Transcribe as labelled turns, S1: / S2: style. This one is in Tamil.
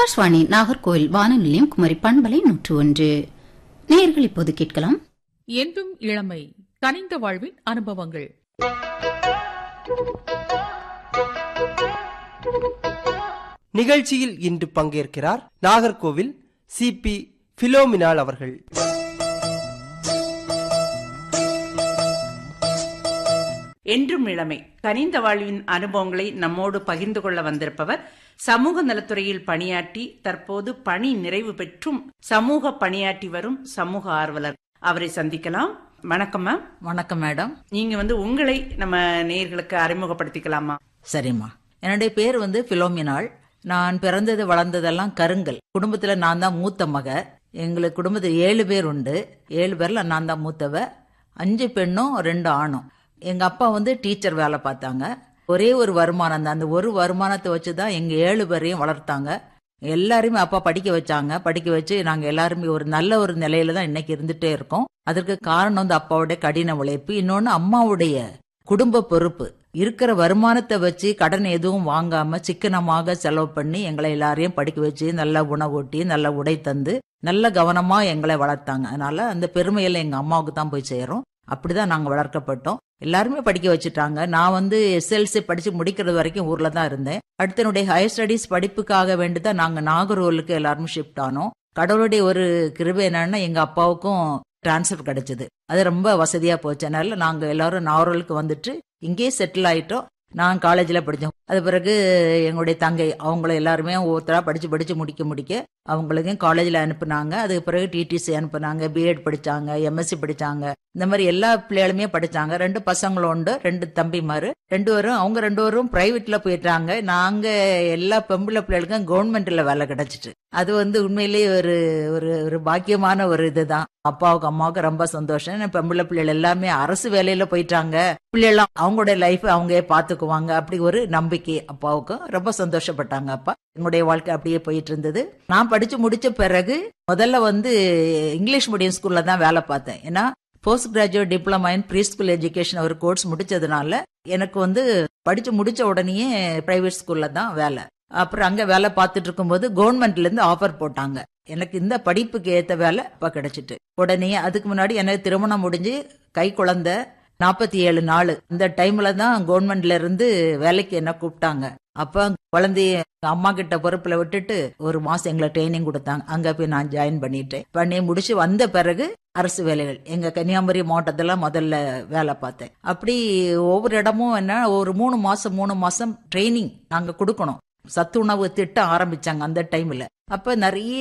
S1: ஆகாஷ்வாணி நாகர்கோவில் வானொலி நிலையம் குமரி பண்பலை நூற்று ஒன்று நேயர்கள் இப்போது கேட்கலாம்
S2: என்றும் இளமை கனிந்த வாழ்வின் அனுபவங்கள்
S3: நிகழ்ச்சியில் இன்று பங்கேற்கிறார் நாகர்கோவில் சி பி பிலோமினால் அவர்கள்
S4: என்றும் இளமை கனிந்த வாழ்வின் அனுபவங்களை நம்மோடு பகிர்ந்து கொள்ள வந்திருப்பவர் சமூக நலத்துறையில் பணியாற்றி தற்போது பணி நிறைவு பெற்றும் சமூக பணியாற்றி வரும் சமூக ஆர்வலர் அவரை சந்திக்கலாம் வணக்கம் மேம்
S5: வணக்கம் மேடம்
S4: நீங்க வந்து உங்களை நம்ம நேயர்களுக்கு அறிமுகப்படுத்திக்கலாமா
S5: சரிம்மா என்னுடைய பேர் வந்து பிலோமினாள் நான் பிறந்தது வளர்ந்ததெல்லாம் கருங்கல் குடும்பத்துல நான் தான் மூத்த மக எங்களுக்கு குடும்பத்தில் ஏழு பேர் உண்டு ஏழு பேர்ல நான் தான் மூத்தவ அஞ்சு பெண்ணும் ரெண்டு ஆணும் எங்க அப்பா வந்து டீச்சர் வேலை பார்த்தாங்க ஒரே ஒரு வருமானம் தான் அந்த ஒரு வருமானத்தை வச்சு தான் எங்க ஏழு பேரையும் வளர்த்தாங்க எல்லாருமே அப்பா படிக்க வச்சாங்க படிக்க வச்சு நாங்க எல்லாருமே ஒரு நல்ல ஒரு நிலையில தான் இன்னைக்கு இருந்துட்டே இருக்கோம் அதற்கு காரணம் வந்து அப்பாவுடைய கடின உழைப்பு இன்னொன்னு அம்மாவுடைய குடும்ப பொறுப்பு இருக்கிற வருமானத்தை வச்சு கடன் எதுவும் வாங்காம சிக்கனமாக செலவு பண்ணி எங்களை எல்லாரையும் படிக்க வச்சு நல்ல உணவூட்டி நல்ல உடை தந்து நல்ல கவனமா எங்களை வளர்த்தாங்க அதனால அந்த பெருமையில எங்க அம்மாவுக்கு தான் போய் சேரும் அப்படிதான் நாங்க வளர்க்கப்பட்டோம் எல்லாருமே படிக்க வச்சுட்டாங்க நான் வந்து எஸ்எல்சி படிச்சு முடிக்கிறது வரைக்கும் ஊர்ல தான் இருந்தேன் அடுத்து என்னுடைய ஹையர் ஸ்டடீஸ் படிப்புக்காக வேண்டி தான் நாங்க நாகர்கோவிலுக்கு எல்லாருமே ஷிஃப்ட் ஆனோம் கடவுளுடைய ஒரு கிருபை என்னன்னா எங்க அப்பாவுக்கும் டிரான்ஸ்ஃபர் கிடைச்சது அது ரொம்ப வசதியா போச்சு அதனால நாங்க எல்லாரும் நாகர்கோவிலுக்கு வந்துட்டு இங்கேயே செட்டில் ஆயிட்டோம் நான் காலேஜில் படித்தோம் அது பிறகு எங்களுடைய தங்கை அவங்கள எல்லாருமே ஒவ்வொருத்தரா படிச்சு படிச்சு முடிக்க முடிக்க அவங்களுக்கும் காலேஜில் அனுப்புனாங்க அதுக்கு பிறகு டிடிசி அனுப்புனாங்க பிஎட் படிச்சாங்க எம்எஸ்சி படிச்சாங்க இந்த மாதிரி எல்லா பிள்ளைகளுமே படிச்சாங்க ரெண்டு பசங்களும் உண்டு ரெண்டு தம்பிமாரு ரெண்டு பேரும் அவங்க ரெண்டு பேரும் பிரைவேட்ல போயிட்டாங்க நாங்க எல்லா பெம்பிளை பிள்ளைகளுக்கும் கவர்மெண்ட்ல வேலை கிடைச்சிட்டு அது வந்து உண்மையிலேயே ஒரு ஒரு ஒரு பாக்கியமான ஒரு இதுதான் அப்பாவுக்கு அம்மாவுக்கு ரொம்ப சந்தோஷம் பெம்பிளை பிள்ளைகள் எல்லாமே அரசு வேலையில போயிட்டாங்க பிள்ளைகள் அவங்களோட லைஃப் அவங்க பாத்துக்குவாங்க அப்படி ஒரு நம்பிக்கை அப்பாவுக்கும் ரொம்ப சந்தோஷப்பட்டாங்க அப்பா எங்களுடைய வாழ்க்கை அப்படியே போயிட்டு இருந்தது நான் படிச்சு முடிச்ச பிறகு முதல்ல வந்து இங்கிலீஷ் மீடியம் ஸ்கூல்ல தான் வேலை பார்த்தேன் ஏன்னா post graduate diploma in pre school education ஒரு கோர்ஸ் முடிச்சதுனால எனக்கு வந்து படிச்சு முடிச்ச உடனேயே பிரைவேட் ஸ்கூல்ல தான் வேலை அப்புறம் அங்க வேலை பார்த்துட்டு இருக்கும்போது கவர்மெண்ட்ல இருந்து ஆஃபர் போட்டாங்க எனக்கு இந்த படிப்புக்கு ஏத்த வேலை இப்ப கிடைச்சிட்டு உடனே அதுக்கு முன்னாடி எனக்கு திருமணம் முடிஞ்சு கை குழந்தை நாற்பத்தி ஏழு நாள் இந்த டைம்ல தான் கவர்மெண்ட்ல இருந்து வேலைக்கு என்ன கூப்பிட்டாங்க அப்ப குழந்தைய அம்மா கிட்ட பொறுப்புல விட்டுட்டு ஒரு மாசம் எங்களை ட்ரைனிங் கொடுத்தாங்க அங்க போய் நான் ஜாயின் பண்ணிட்டேன் பண்ணி முடிச்சு வந்த பிறகு அரசு வேலைகள் எங்க கன்னியாகுமரி மாவட்டத்துல முதல்ல வேலை பார்த்தேன் அப்படி ஒவ்வொரு இடமும் என்ன ஒரு மூணு மாசம் மூணு மாசம் ட்ரைனிங் நாங்க கொடுக்கணும் சத்துணவு திட்டம் ஆரம்பிச்சாங்க அந்த டைம்ல அப்ப நிறைய